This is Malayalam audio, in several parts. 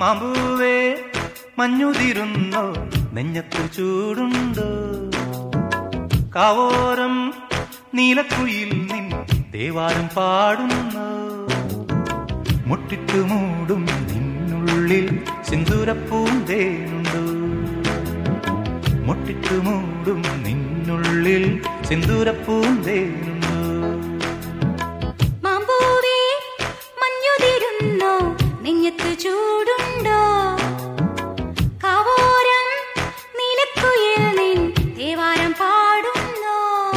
മാമ്പൂവേ മഞ്ഞുതിരുന്നോ നെഞ്ഞത്തു ചൂടുണ്ടോ കാവോരം നീലക്കുയിൽ നിൻ ദേവാരം പാടുന്നു മുട്ടിട്ടു മൂടും നിന്നുള്ളിൽ സിന്ദൂരപ്പൂന്തേനുണ്ടോ മുട്ടിട്ടു മൂടും നിന്നുള്ളിൽ സിന്ദൂരപ്പൂന്തേനുണ്ടോ മാമ്പൂവേ മഞ്ഞുതിരുന്നോ നെഞ്ഞത്ത് ചൂടുണ്ടോ കാവോരം നീലക്കുയിൽ നിൻ ദേവാരം പാടുന്നോ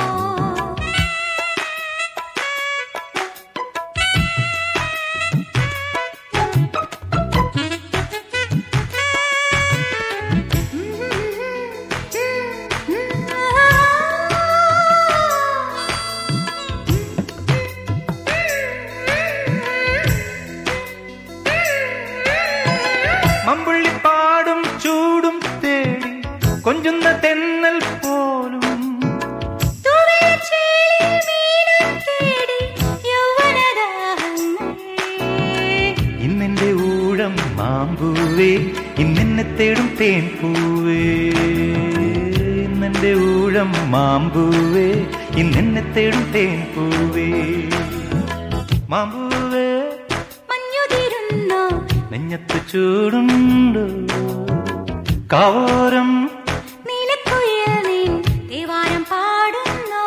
മമ്പുള്ളിപ്പാടും ചൂടും തേടി കൊഞ്ചുന്ന തെന്നൽ പോലും തൂവെള്ളച്ചേലിൽ മീനം തേടി യൗവനദാഹങ്ങൾ. ഇന്നെന്റെ ഊഴം മാമ്പൂവേ ഇന്നെന്നെ തേടും തേൻ പൂവേ ഇന്നെന്റെ ഊഴം മാമ്പൂവേ ഇന്നെന്നെ തേടും തേൻ പൂവേ മാമ്പൂവേ മഞ്ഞുതിരുന്നോ നെഞ്ഞത്ത് ചൂടുണ്ട് കാവോരം നീലക്കുയിൽ നിൻ ദേവാരം പാടുന്നോ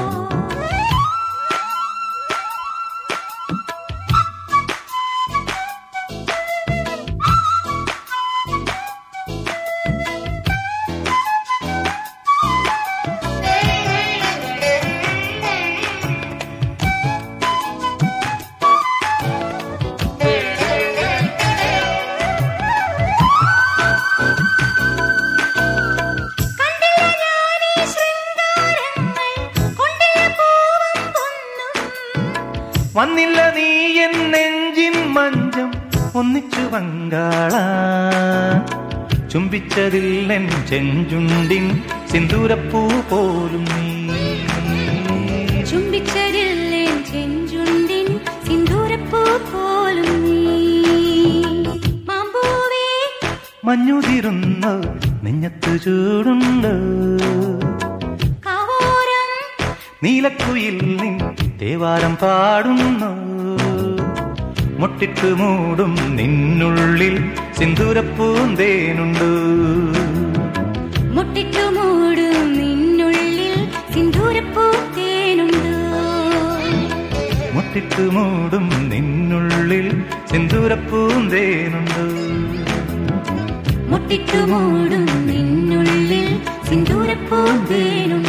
കണ്ടില്ല ഞാനീ ശൃംഗാരങ്ങൾ കൊണ്ടില്ല പൂവും പൊന്നും വന്നില്ല നീ എൻ നെഞ്ചിൻ മഞ്ചം ഒന്നിച്ചു പങ്കാള ചുംബിച്ചതിൽ എൻ ചെഞ്ചുണ്ടിൻ സിന്ദൂരപ്പൂ പോലും നീ ചുംബിച്ചരില്ലേ ചെഞ്ചുണ്ടിൻ സിന്ദൂരപ്പൂ പോലും നീ മാമ്പൂവേ മഞ്ഞുതിരുന്നു നെഞ്ഞത്തു ചൂടുണ്ട് കാവോരം നീലക്കുയിൽ നിൻ ദേവാരം പാടുന്നു മുട്ടിട്ടു മൂടും നിന്നുള്ളിൽ സിന്ദൂരപ്പൂന്തേനുണ്ട് മുട്ടിട്ടു മൂടും നിന്നുള്ളിൽ സിന്ദൂരപ്പൂ തേനുണ്ട് മുട്ടിട്ടു മൂടും നിന്നുള്ളിൽ സിന്ദൂരപ്പൂന്തേനുണ്ട് മുട്ടിട്ടു മൂടും നിന്നുള്ളിൽ സിന്ദൂരപ്പൂ തേനുണ്ട്